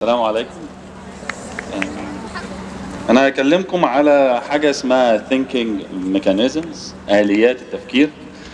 السلام عليكم انا هكلمكم على حاجه اسمها thinking mechanisms اليات التفكير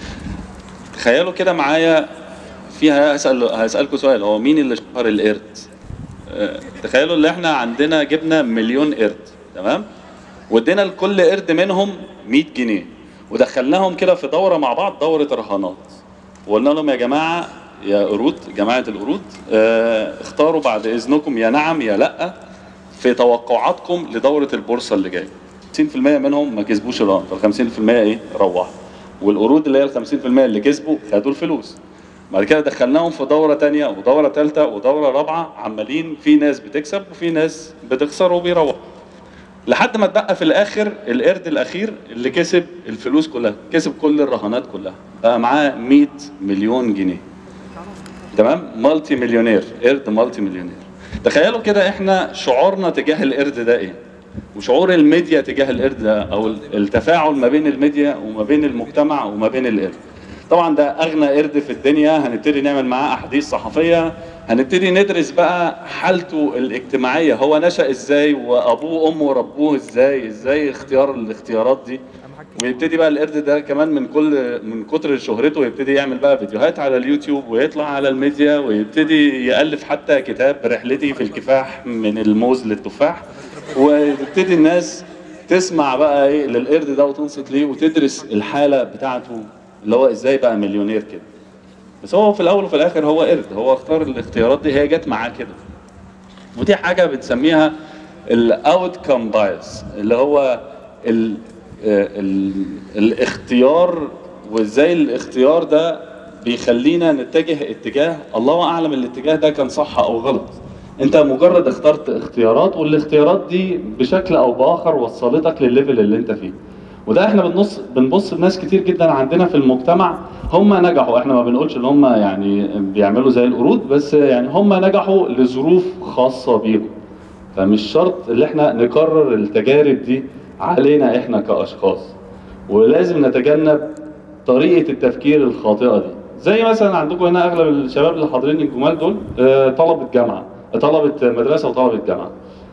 تخيلوا كده معايا فيها هسأل هسألكم سؤال هو مين اللي شهر القرد آه، تخيلوا ان احنا عندنا جبنا مليون قرد تمام وادينا لكل قرد منهم 100 جنيه ودخلناهم كده في دوره مع بعض دوره رهانات وقلنا لهم يا جماعه يا قرود جماعه القرود آه، اختاروا بعد اذنكم يا نعم يا لا في توقعاتكم لدوره البورصه اللي جايه 60% منهم ما كسبوش الرهان فال 50% ايه روحوا والقرود اللي هي ال 50% اللي كسبوا خدوا الفلوس بعد كده دخلناهم في دوره تانية ودوره ثالثه ودوره رابعه عمالين في ناس بتكسب وفي ناس بتخسر وبيروحوا لحد ما اتبقى في الاخر القرد الاخير اللي كسب الفلوس كلها كسب كل الرهانات كلها بقى معاه 100 مليون جنيه تمام مالتي مليونير قرد مالتي مليونير تخيلوا كده احنا شعورنا تجاه القرد ده ايه وشعور الميديا تجاه القرد ده او التفاعل ما بين الميديا وما بين المجتمع وما بين القرد طبعا ده اغنى قرد في الدنيا هنبتدي نعمل معاه احاديث صحفيه هنبتدي ندرس بقى حالته الاجتماعيه هو نشا ازاي وابوه وامه ربوه ازاي ازاي اختيار الاختيارات دي ويبتدي بقى القرد ده كمان من كل من كتر شهرته يبتدي يعمل بقى فيديوهات على اليوتيوب ويطلع على الميديا ويبتدي يالف حتى كتاب رحلتي في الكفاح من الموز للتفاح وتبتدي الناس تسمع بقى ايه للقرد ده وتنصت ليه وتدرس الحاله بتاعته اللي هو ازاي بقى مليونير كده بس هو في الاول وفي الاخر هو قرد هو اختار الاختيارات دي هي جت معاه كده ودي حاجه بنسميها الاوت كم بايس اللي هو ال ال الاختيار وازاي الاختيار ده بيخلينا نتجه اتجاه الله اعلم الاتجاه ده كان صح او غلط انت مجرد اخترت اختيارات والاختيارات دي بشكل او باخر وصلتك للليفل اللي انت فيه وده احنا بنبص بنبص لناس كتير جدا عندنا في المجتمع هم نجحوا احنا ما بنقولش ان هم يعني بيعملوا زي القرود بس يعني هم نجحوا لظروف خاصه بيهم فمش شرط ان احنا نكرر التجارب دي علينا احنا كاشخاص ولازم نتجنب طريقه التفكير الخاطئه دي زي مثلا عندكم هنا اغلب الشباب اللي حاضرين الجمال دول آه، طلبه جامعه طلبه مدرسه وطلبه جامعه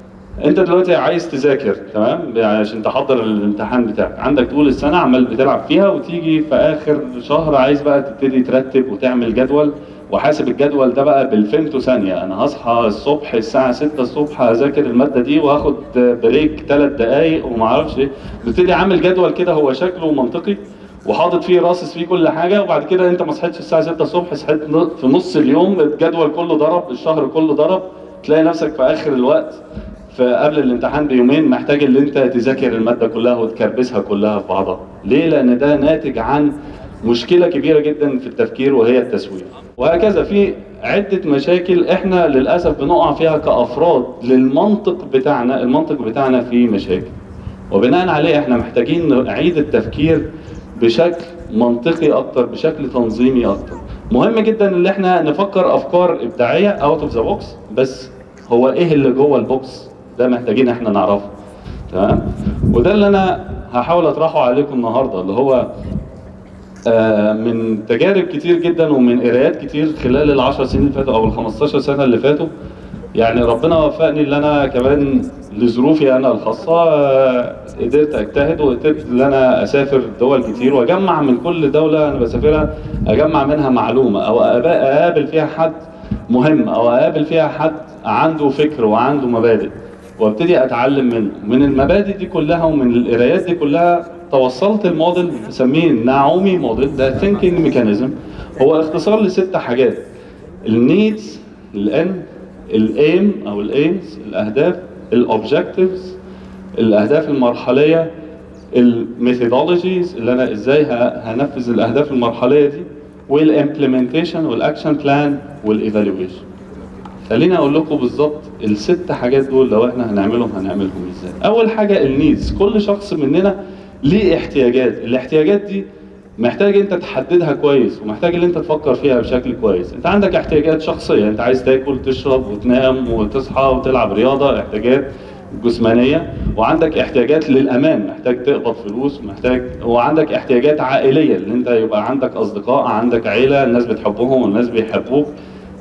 انت دلوقتي عايز تذاكر تمام يعني عشان تحضر الامتحان بتاعك عندك طول السنه عمال بتلعب فيها وتيجي في اخر شهر عايز بقى تبتدي ترتب وتعمل جدول وحاسب الجدول ده بقى بالفيمتو ثانيه انا هصحى الصبح الساعه 6 الصبح هذاكر الماده دي وهاخد بريك 3 دقائق وما اعرفش ايه بتبتدي عامل جدول كده هو شكله منطقي وحاطط فيه راصص فيه كل حاجه وبعد كده انت ما صحيتش الساعه 6 الصبح صحيت في نص اليوم الجدول كله ضرب الشهر كله ضرب تلاقي نفسك في اخر الوقت فقبل الامتحان بيومين محتاج ان انت تذاكر الماده كلها وتكربسها كلها في بعضها ليه لان ده ناتج عن مشكله كبيره جدا في التفكير وهي التسويف وهكذا في عده مشاكل احنا للاسف بنقع فيها كافراد للمنطق بتاعنا المنطق بتاعنا فيه مشاكل وبناء عليه احنا محتاجين نعيد التفكير بشكل منطقي اكتر بشكل تنظيمي اكتر مهم جدا ان احنا نفكر افكار ابداعيه اوت اوف ذا بوكس بس هو ايه اللي جوه البوكس ده محتاجين احنا نعرفه تمام وده اللي انا هحاول اطرحه عليكم النهارده اللي هو آه من تجارب كتير جدا ومن قرايات كتير خلال العشر سنين اللي فاتوا او ال 15 سنه اللي فاتوا يعني ربنا وفقني ان انا كمان لظروفي انا الخاصه آه قدرت اجتهد وقدرت ان انا اسافر دول كتير واجمع من كل دوله انا بسافرها اجمع منها معلومه او اقابل فيها حد مهم او اقابل فيها حد عنده فكر وعنده مبادئ وابتدي اتعلم منه من المبادئ دي كلها ومن القرايات دي كلها توصلت الموديل بسميه ناعومي موديل ده ثينكينج ميكانيزم هو اختصار لست حاجات النيدز الان الايم او الايمز الاهداف الاوبجكتيفز الاهداف المرحليه الميثودولوجيز اللي انا ازاي هنفذ الاهداف المرحليه دي والامبلمنتيشن والاكشن بلان والايفالويشن خليني اقول لكم بالظبط الست حاجات دول لو احنا هنعملهم هنعملهم ازاي اول حاجه النيدز كل شخص مننا ليه احتياجات الاحتياجات دي محتاج انت تحددها كويس ومحتاج ان انت تفكر فيها بشكل كويس انت عندك احتياجات شخصيه انت عايز تاكل تشرب وتنام وتصحى وتلعب رياضه احتياجات جسمانيه وعندك احتياجات للامان محتاج تقبض فلوس محتاج وعندك احتياجات عائليه ان انت يبقى عندك اصدقاء عندك عيله الناس بتحبهم والناس بيحبوك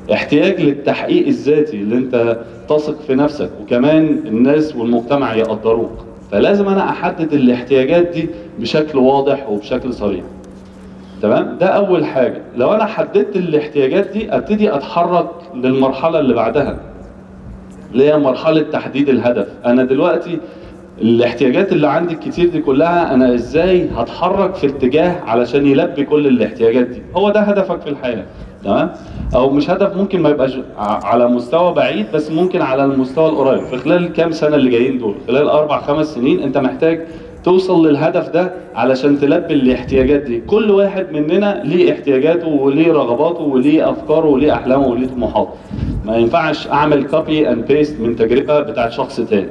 احتياج للتحقيق الذاتي اللي انت تثق في نفسك وكمان الناس والمجتمع يقدروك فلازم انا احدد الاحتياجات دي بشكل واضح وبشكل صريح تمام ده اول حاجه لو انا حددت الاحتياجات دي ابتدي اتحرك للمرحله اللي بعدها اللي هي مرحله تحديد الهدف انا دلوقتي الاحتياجات اللي عندي الكتير دي كلها انا ازاي هتحرك في اتجاه علشان يلبي كل الاحتياجات دي هو ده هدفك في الحياه تمام او مش هدف ممكن ما يبقاش ع- على مستوى بعيد بس ممكن على المستوى القريب في خلال الكام سنه اللي جايين دول خلال اربع خمس سنين انت محتاج توصل للهدف ده علشان تلبي الاحتياجات دي كل واحد مننا ليه احتياجاته وليه رغباته وليه افكاره وليه احلامه وليه طموحاته ما ينفعش اعمل كوبي اند بيست من تجربه بتاعت شخص تاني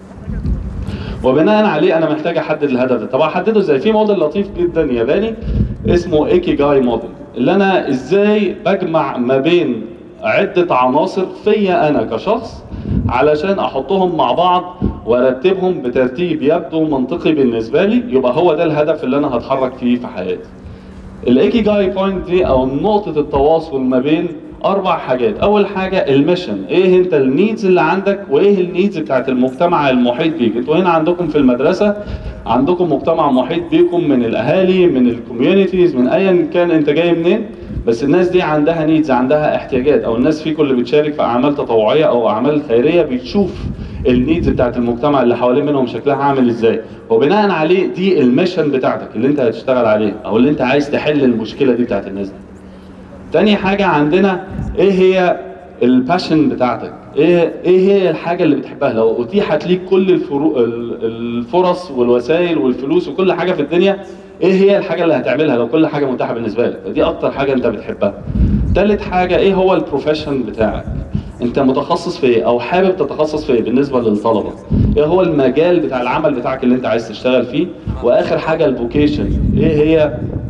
وبناء عليه انا محتاج احدد الهدف ده طب احدده ازاي في موديل لطيف جدا ياباني اسمه ايكي جاي موديل اللي انا ازاي بجمع ما بين عده عناصر فيا انا كشخص علشان احطهم مع بعض وارتبهم بترتيب يبدو منطقي بالنسبه لي يبقى هو ده الهدف اللي انا هتحرك فيه في حياتي الايكي جاي بوينت دي او نقطه التواصل ما بين اربع حاجات اول حاجه الميشن ايه انت النيدز اللي عندك وايه النيدز بتاعت المجتمع المحيط بيك انتوا هنا عندكم في المدرسه عندكم مجتمع محيط بيكم من الاهالي من الكوميونيتيز من ايا كان انت جاي منين بس الناس دي عندها نيدز عندها احتياجات او الناس فيكم اللي بتشارك في اعمال تطوعيه او اعمال خيريه بتشوف النيدز بتاعت المجتمع اللي حوالين منهم شكلها عامل ازاي وبناء عليه دي الميشن بتاعتك اللي انت هتشتغل عليه او اللي انت عايز تحل المشكله دي بتاعت الناس دي تاني حاجة عندنا ايه هي الباشن بتاعتك ايه ايه هي الحاجة اللي بتحبها لو اتيحت ليك كل الفرو ال- الفرص والوسائل والفلوس وكل حاجة في الدنيا ايه هي الحاجة اللي هتعملها لو كل حاجة متاحة بالنسبة لك دي اكتر حاجة انت بتحبها تالت حاجة ايه هو البروفيشن بتاعك انت متخصص في ايه او حابب تتخصص في ايه بالنسبة للطلبة ايه هو المجال بتاع العمل بتاعك اللي انت عايز تشتغل فيه واخر حاجة الفوكيشن ايه هي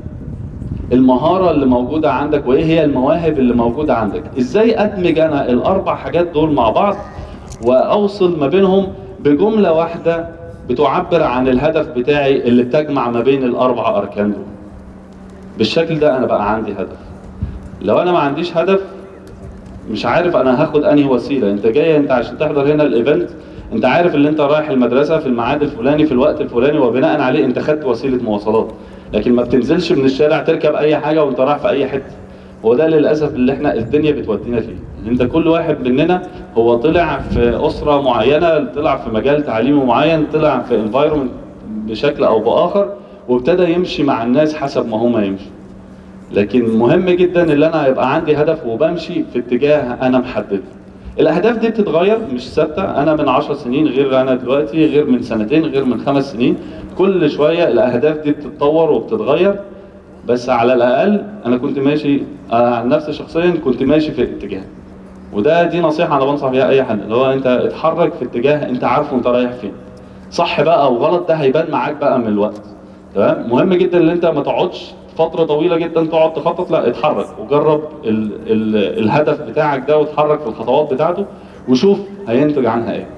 المهارة اللي موجودة عندك وإيه هي المواهب اللي موجودة عندك إزاي أدمج أنا الأربع حاجات دول مع بعض وأوصل ما بينهم بجملة واحدة بتعبر عن الهدف بتاعي اللي بتجمع ما بين الأربع أركان دول بالشكل ده أنا بقى عندي هدف لو أنا ما عنديش هدف مش عارف انا هاخد انهي وسيله انت جاي انت عشان تحضر هنا الايفنت انت عارف ان انت رايح المدرسه في الميعاد الفلاني في الوقت الفلاني وبناء عليه انت خدت وسيله مواصلات لكن ما بتنزلش من الشارع تركب اي حاجه وانت رايح في اي حته هو ده للاسف اللي احنا الدنيا بتودينا فيه ان انت كل واحد مننا هو طلع في اسره معينه طلع في مجال تعليمي معين طلع في انفايرمنت بشكل او باخر وابتدى يمشي مع الناس حسب ما هما يمشوا لكن مهم جدا ان انا يبقى عندي هدف وبمشي في اتجاه انا محدده الاهداف دي بتتغير مش ثابته انا من 10 سنين غير انا دلوقتي غير من سنتين غير من خمس سنين كل شويه الاهداف دي بتتطور وبتتغير بس على الاقل انا كنت ماشي أنا عن نفسي شخصيا كنت ماشي في اتجاه وده دي نصيحه انا بنصح بيها اي حد اللي هو انت اتحرك في اتجاه انت عارفه انت رايح فين صح بقى او غلط ده هيبان معاك بقى من الوقت تمام مهم جدا ان انت ما تقعدش فتره طويله جدا تقعد تخطط لا اتحرك وجرب ال ال الهدف بتاعك ده واتحرك في الخطوات بتاعته وشوف هينتج عنها ايه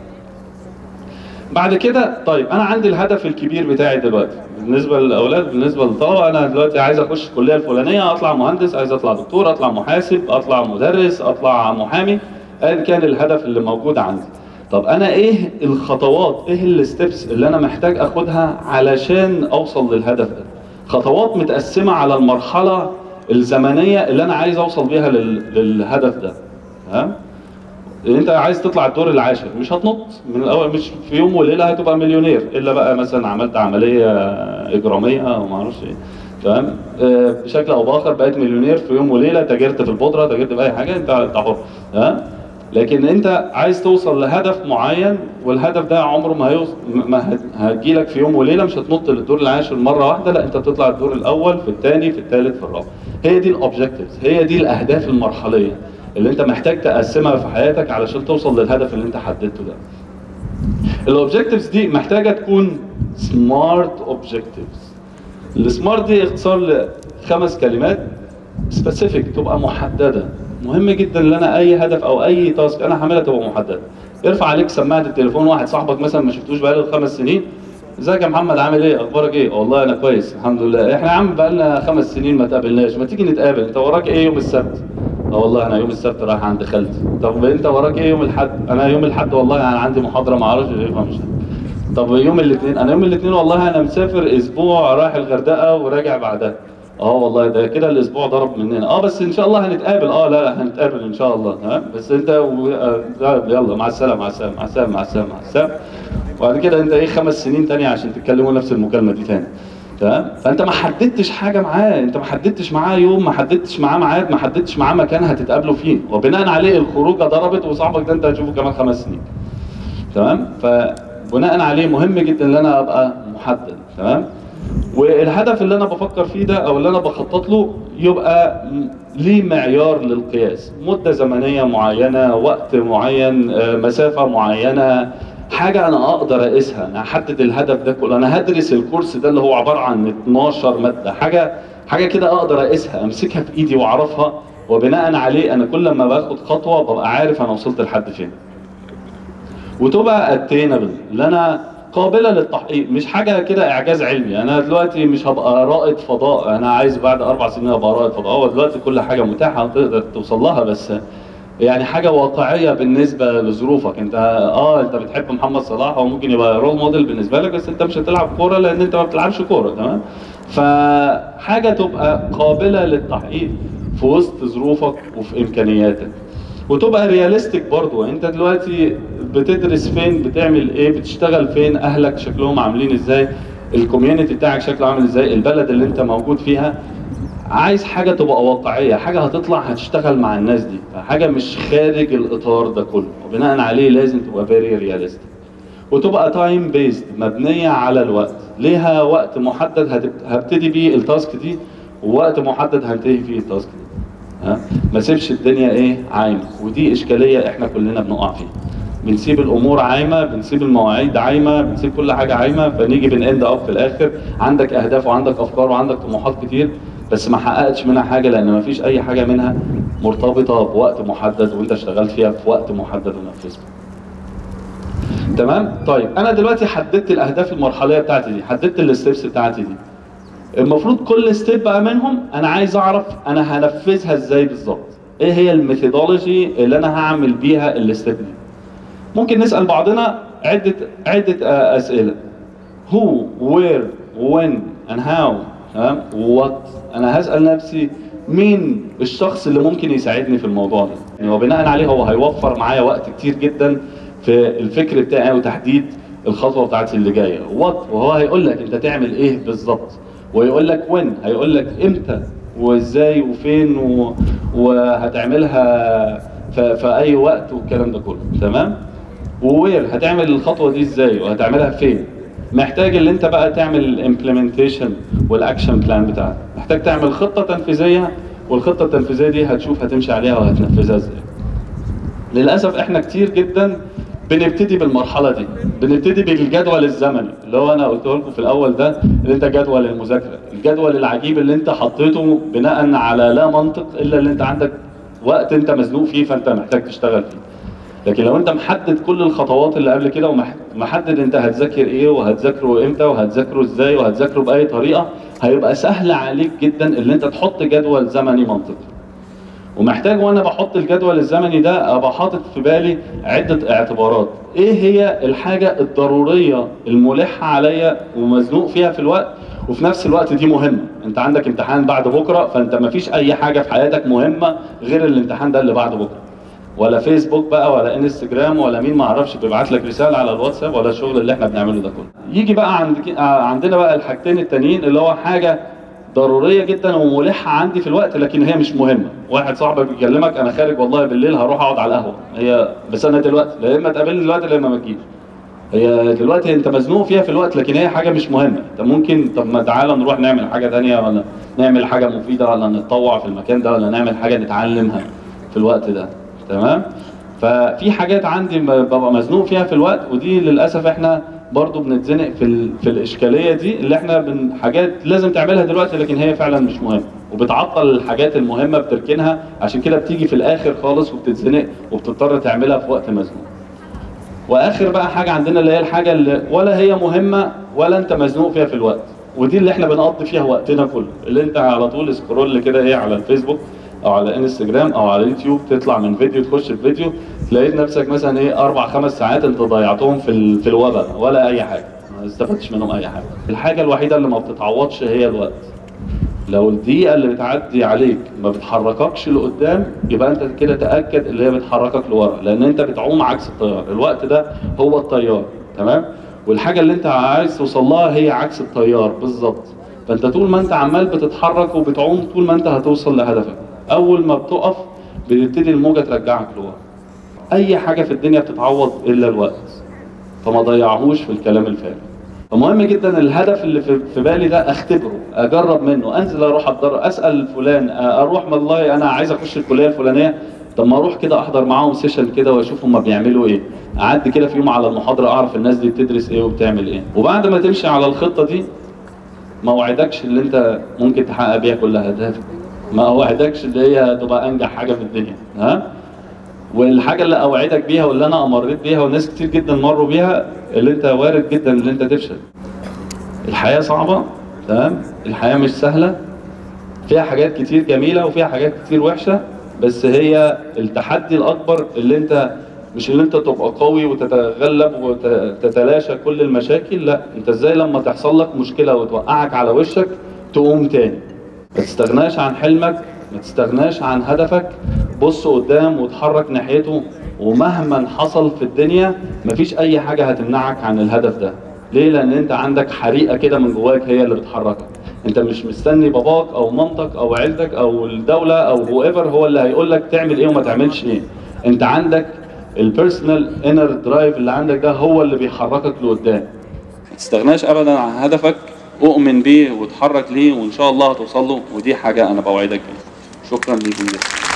بعد كده طيب انا عندي الهدف الكبير بتاعي دلوقتي بالنسبه للاولاد بالنسبه للطلبه انا دلوقتي عايز اخش الكليه الفلانيه اطلع مهندس عايز اطلع دكتور اطلع محاسب اطلع مدرس اطلع محامي ايا كان الهدف اللي موجود عندي طب انا ايه الخطوات ايه الستبس اللي انا محتاج اخدها علشان اوصل للهدف ده خطوات متقسمه على المرحله الزمنيه اللي انا عايز اوصل بيها لل... للهدف ده تمام انت عايز تطلع الدور العاشر مش هتنط من الاول مش في يوم وليله هتبقى مليونير الا بقى مثلا عملت عمليه اجراميه او ما اعرفش ايه تمام آه، بشكل او باخر بقيت مليونير في يوم وليله تاجرت في البودره تاجرت في اي حاجه انت انت حر تمام لكن انت عايز توصل لهدف معين والهدف ده عمره ما هيوصل ما هتجي لك في يوم وليله مش هتنط للدور العاشر مره واحده لا انت بتطلع الدور الاول في الثاني في الثالث في الرابع هي دي الاوبجكتيفز هي دي الاهداف المرحليه اللي انت محتاج تقسمها في حياتك علشان توصل للهدف اللي انت حددته ده الاوبجكتيفز دي محتاجه تكون سمارت اوبجكتيفز السمارت دي اختصار لخمس كلمات سبيسيفيك تبقى محدده مهم جدا ان انا اي هدف او اي تاسك انا هعملها تبقى محدده ارفع عليك سماعه التليفون واحد صاحبك مثلا ما شفتوش بقاله خمس سنين ازيك يا محمد عامل ايه اخبارك ايه والله انا كويس الحمد لله احنا يا عم بقالنا خمس سنين ما تقابلناش ما تيجي نتقابل انت وراك ايه يوم السبت اه والله انا يوم السبت رايح عند خالتي طب انت وراك ايه يوم الاحد انا يوم الاحد والله انا عندي محاضره ما اعرفش ايه فمش طب يوم الاثنين انا يوم الاثنين والله انا مسافر اسبوع رايح الغردقه وراجع بعدها اه والله ده كده الاسبوع ضرب مننا اه بس ان شاء الله هنتقابل اه لا لا هنتقابل ان شاء الله تمام بس انت و... آه، لا، يلا مع السلامه مع السلامه مع السلامه مع السلامه مع السلامه وبعد كده انت ايه خمس سنين تانية عشان تتكلموا نفس المكالمه دي تاني تمام فانت ما حددتش حاجه معاه انت ما حددتش معاه يوم ما حددتش معاه ميعاد ما حددتش معاه مكان هتتقابلوا فيه وبناء عليه الخروجه ضربت وصاحبك ده انت هتشوفه كمان خمس سنين تمام فبناء عليه مهم جدا ان انا ابقى محدد تمام والهدف اللي انا بفكر فيه ده او اللي انا بخطط له يبقى م- ليه معيار للقياس مده زمنيه معينه وقت معين آه، مسافه معينه حاجه انا اقدر اقيسها انا هحدد الهدف ده كله انا هدرس الكورس ده اللي هو عباره عن 12 ماده حاجه حاجه كده اقدر اقيسها امسكها في ايدي واعرفها وبناء عليه انا كل ما باخد خطوه ببقى عارف انا وصلت لحد فين وتبقى اتينبل اللي انا قابله للتحقيق مش حاجه كده اعجاز علمي انا دلوقتي مش هبقى رائد فضاء انا عايز بعد اربع سنين ابقى رائد فضاء هو دلوقتي كل حاجه متاحه وتقدر توصل لها بس يعني حاجه واقعيه بالنسبه لظروفك انت اه انت بتحب محمد صلاح هو ممكن يبقى رول موديل بالنسبه لك بس انت مش هتلعب كوره لان انت ما بتلعبش كوره تمام فحاجه تبقى قابله للتحقيق في وسط ظروفك وفي امكانياتك وتبقى رياليستيك برضو انت دلوقتي بتدرس فين بتعمل ايه بتشتغل فين اهلك شكلهم عاملين ازاي الكوميونتي بتاعك شكله عامل ازاي البلد اللي انت موجود فيها عايز حاجه تبقى واقعيه حاجه هتطلع هتشتغل مع الناس دي فحاجه مش خارج الاطار ده كله وبناء عليه لازم تبقى فيري رياليستيك وتبقى تايم بيست مبنيه على الوقت ليها وقت محدد هتب- هبتدي بيه التاسك دي ووقت محدد هنتهي فيه التاسك دي ها ما سيبش الدنيا ايه عايمه ودي اشكاليه احنا كلنا بنقع فيها بنسيب الامور عايمه بنسيب المواعيد عايمه بنسيب كل حاجه عايمه فنيجي بنأند اب في الاخر عندك اهداف وعندك افكار وعندك طموحات كتير بس ما حققتش منها حاجه لان ما فيش اي حاجه منها مرتبطه بوقت محدد وانت اشتغلت فيها في وقت محدد ونفذته تمام طيب انا دلوقتي حددت الاهداف المرحليه بتاعتي دي حددت الستبس بتاعتي دي المفروض كل ستيب بقى منهم انا عايز اعرف انا هنفذها ازاي بالظبط ايه هي الميثودولوجي اللي انا هعمل بيها الستيب دي ممكن نسال بعضنا عده عده آه، اسئله who where when and how تمام what انا هسال نفسي مين الشخص اللي ممكن يساعدني في الموضوع ده يعني وبناء عليه هو هيوفر معايا وقت كتير جدا في الفكر بتاعي وتحديد الخطوه بتاعتي اللي جايه وات وهو هيقول لك انت تعمل ايه بالظبط ويقول لك وين هيقول لك امتى وازاي وفين و... وهتعملها في... في اي وقت والكلام ده كله تمام ووير هتعمل الخطوه دي ازاي وهتعملها فين محتاج اللي انت بقى تعمل الامبلمنتيشن والاكشن بلان بتاعك محتاج تعمل خطه تنفيذيه والخطه التنفيذيه دي هتشوف هتمشي عليها وهتنفذها ازاي للاسف احنا كتير جدا بنبتدي بالمرحله دي بنبتدي بالجدول الزمني اللي هو انا قلت لكم في الاول ده اللي انت جدول المذاكره الجدول العجيب اللي انت حطيته بناء على لا منطق الا اللي انت عندك وقت انت مزنوق فيه فانت محتاج تشتغل فيه لكن لو انت محدد كل الخطوات اللي قبل كده ومحدد انت هتذاكر ايه وهتذاكره امتى وهتذاكره ازاي وهتذاكره باي طريقه هيبقى سهل عليك جدا ان انت تحط جدول زمني منطقي ومحتاج وانا بحط الجدول الزمني ده ابقى حاطط في بالي عده اعتبارات ايه هي الحاجه الضروريه الملحه عليا ومزنوق فيها في الوقت وفي نفس الوقت دي مهمه انت عندك امتحان بعد بكره فانت مفيش اي حاجه في حياتك مهمه غير الامتحان ده اللي بعد بكره ولا فيسبوك بقى ولا انستجرام ولا مين ما اعرفش بيبعت لك رساله على الواتساب ولا الشغل اللي احنا بنعمله ده كله يجي بقى عند عندنا بقى الحاجتين التانيين اللي هو حاجه ضروريه جدا وملحه عندي في الوقت لكن هي مش مهمه واحد صاحبك بيكلمك انا خارج والله بالليل هروح اقعد على القهوه هي بس انا دلوقتي لا اما تقابلني دلوقتي لا اما ما تجيش هي دلوقتي انت مزنوق فيها في الوقت لكن هي حاجه مش مهمه انت ممكن طب ما تعالى نروح نعمل حاجه تانية ولا نعمل حاجه مفيده ولا نتطوع في المكان ده ولا نعمل حاجه نتعلمها في الوقت ده تمام ففي حاجات عندي ببقى مزنوق فيها في الوقت ودي للاسف احنا برضو بنتزنق في ال... في الاشكاليه دي اللي احنا بن... حاجات لازم تعملها دلوقتي لكن هي فعلا مش مهمه وبتعطل الحاجات المهمه بتركنها عشان كده بتيجي في الاخر خالص وبتتزنق وبتضطر تعملها في وقت مزنوق واخر بقى حاجه عندنا اللي هي الحاجه اللي ولا هي مهمه ولا انت مزنوق فيها في الوقت ودي اللي احنا بنقضي فيها وقتنا كله اللي انت على طول سكرول كده ايه على الفيسبوك او على انستجرام او على اليوتيوب تطلع من فيديو تخش في فيديو تلاقي نفسك مثلا ايه اربع خمس ساعات انت ضيعتهم في ال- في الوباء ولا اي حاجه ما استفدتش منهم اي حاجه الحاجه الوحيده اللي ما بتتعوضش هي الوقت لو الدقيقة اللي بتعدي عليك ما بتحرككش لقدام يبقى انت كده تأكد اللي هي بتحركك لورا لأن انت بتعوم عكس التيار، الوقت ده هو التيار تمام؟ والحاجة اللي انت عايز توصل لها هي عكس التيار بالظبط فانت طول ما انت عمال بتتحرك وبتعوم طول ما انت هتوصل لهدفك أول ما بتقف بتبتدي الموجة ترجعك لورا أي حاجة في الدنيا بتتعوض إلا الوقت فما ضيعهوش في الكلام الفارغ فمهم جدا الهدف اللي في في بالي ده اختبره اجرب منه انزل اروح اتدرب اسال فلان اروح والله انا عايز اخش الكليه الفلانيه طب ما اروح كده احضر معاهم سيشن كده واشوف هم بيعملوا ايه اعدي كده في يوم على المحاضره اعرف الناس دي بتدرس ايه وبتعمل ايه وبعد ما تمشي على الخطه دي ما اوعدكش اللي انت ممكن تحقق بيها كل اهدافك ما اوعدكش اللي هي تبقى انجح حاجه في الدنيا ها والحاجه اللي اوعدك بيها واللي انا امريت بيها وناس كتير جدا مروا بيها اللي انت وارد جدا اللي انت تفشل الحياه صعبه تمام الحياه مش سهله فيها حاجات كتير جميله وفيها حاجات كتير وحشه بس هي التحدي الاكبر اللي انت مش اللي انت تبقى قوي وتتغلب وتتلاشى كل المشاكل لا انت ازاي لما تحصل لك مشكله وتوقعك على وشك تقوم تاني ما تستغناش عن حلمك ما تستغناش عن هدفك بص قدام وتحرك ناحيته ومهما حصل في الدنيا مفيش اي حاجه هتمنعك عن الهدف ده ليه لان انت عندك حريقه كده من جواك هي اللي بتحركك انت مش مستني باباك او مامتك او عيلتك او الدوله او هو ايفر هو اللي هيقول لك تعمل ايه وما تعملش ايه انت عندك البيرسونال انر درايف اللي عندك ده هو اللي بيحركك لقدام ما تستغناش ابدا عن هدفك اؤمن بيه وتحرك ليه وان شاء الله هتوصل له ودي حاجه انا بوعدك بيها شكرا ليكم جدا